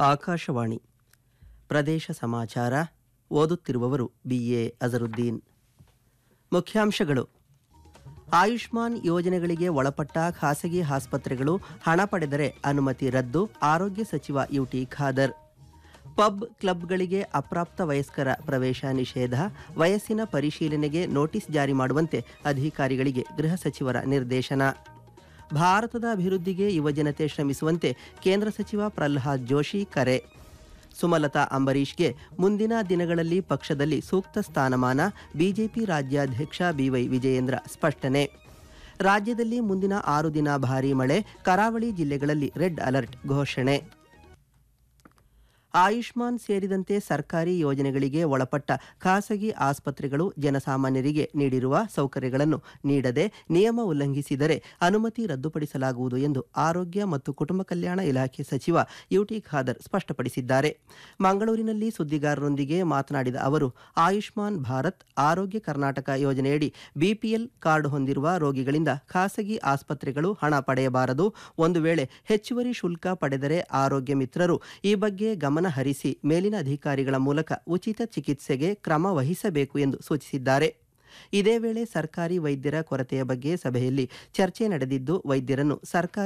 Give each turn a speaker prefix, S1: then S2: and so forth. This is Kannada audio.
S1: ಆಕಾಶವಾಣಿ ಪ್ರದೇಶ ಸಮಾಚಾರ ಓದುತ್ತಿರುವವರು ಬಿಎ ಅಜರುದ್ದೀನ್ ಮುಖ್ಯಾಂಶಗಳು ಆಯುಷ್ಮಾನ್ ಯೋಜನೆಗಳಿಗೆ ಒಳಪಟ್ಟ ಖಾಸಗಿ ಆಸ್ಪತ್ರೆಗಳು ಹಣ ಪಡೆದರೆ ಅನುಮತಿ ರದ್ದು ಆರೋಗ್ಯ ಸಚಿವ ಯುಟಿ ಖಾದರ್ ಪಬ್ ಕ್ಲಬ್ಗಳಿಗೆ ಅಪ್ರಾಪ್ತ ವಯಸ್ಕರ ಪ್ರವೇಶ ನಿಷೇಧ ವಯಸ್ಸಿನ ಪರಿಶೀಲನೆಗೆ ನೋಟಿಸ್ ಜಾರಿ ಮಾಡುವಂತೆ ಅಧಿಕಾರಿಗಳಿಗೆ ಗೃಹ ಸಚಿವರ ನಿರ್ದೇಶನ ಭಾರತದ ಅಭಿವೃದ್ಧಿಗೆ ಯುವಜನತೆ ಶ್ರಮಿಸುವಂತೆ ಕೇಂದ್ರ ಸಚಿವ ಪ್ರಹ್ಲಾದ್ ಜೋಶಿ ಕರೆ ಸುಮಲತಾ ಅಂಬರೀಷ್ಗೆ ಮುಂದಿನ ದಿನಗಳಲ್ಲಿ ಪಕ್ಷದಲ್ಲಿ ಸೂಕ್ತ ಸ್ಥಾನಮಾನ ಬಿಜೆಪಿ ರಾಜ್ಯಾಧ್ಯಕ್ಷ ಬಿವೈ ವಿಜಯೇಂದ್ರ ಸ್ಪಷ್ಟನೆ ರಾಜ್ಯದಲ್ಲಿ ಮುಂದಿನ ಆರು ದಿನ ಭಾರೀ ಮಳೆ ಕರಾವಳಿ ಜಿಲ್ಲೆಗಳಲ್ಲಿ ರೆಡ್ ಅಲರ್ಟ್ ಘೋಷಣೆ ಆಯುಷ್ಮಾನ್ ಸೇರಿದಂತೆ ಸರ್ಕಾರಿ ಯೋಜನೆಗಳಿಗೆ ಒಳಪಟ್ಟ ಖಾಸಗಿ ಆಸ್ಪತ್ರೆಗಳು ಜನಸಾಮಾನ್ಯರಿಗೆ ನೀಡಿರುವ ಸೌಕರ್ಯಗಳನ್ನು ನೀಡದೆ ನಿಯಮ ಉಲ್ಲಂಘಿಸಿದರೆ ಅನುಮತಿ ರದ್ದುಪಡಿಸಲಾಗುವುದು ಎಂದು ಆರೋಗ್ಯ ಮತ್ತು ಕುಟುಂಬ ಕಲ್ಯಾಣ ಇಲಾಖೆ ಸಚಿವ ಯುಟಿ ಖಾದರ್ ಸ್ಪಷ್ಟಪಡಿಸಿದ್ದಾರೆ ಮಂಗಳೂರಿನಲ್ಲಿ ಸುದ್ದಿಗಾರರೊಂದಿಗೆ ಮಾತನಾಡಿದ ಅವರು ಆಯುಷ್ಮಾನ್ ಭಾರತ್ ಆರೋಗ್ಯ ಕರ್ನಾಟಕ ಯೋಜನೆಯಡಿ ಬಿಪಿಎಲ್ ಕಾರ್ಡ್ ಹೊಂದಿರುವ ರೋಗಿಗಳಿಂದ ಖಾಸಗಿ ಆಸ್ಪತ್ರೆಗಳು ಹಣ ಪಡೆಯಬಾರದು ಒಂದು ವೇಳೆ ಹೆಚ್ಚುವರಿ ಶುಲ್ಕ ಪಡೆದರೆ ಆರೋಗ್ಯ ಮಿತ್ರರು ಈ ಬಗ್ಗೆ ಗಮನ ಹರಿಸಿ ಮೇಲಿನ ಅಧಿಕಾರಿಗಳ ಮೂಲಕ ಉಚಿತ ಚಿಕಿತ್ಸೆಗೆ ಕ್ರಮ ವಹಿಸಬೇಕು ಎಂದು ಸೂಚಿಸಿದ್ದಾರೆ ಇದೇ ವೇಳೆ ಸರ್ಕಾರಿ ವೈದ್ಯರ ಕೊರತೆಯ ಬಗ್ಗೆ ಸಭೆಯಲ್ಲಿ ಚರ್ಚೆ ನಡೆದಿದ್ದು ವೈದ್ಯರನ್ನು ಸರ್ಕಾರಿ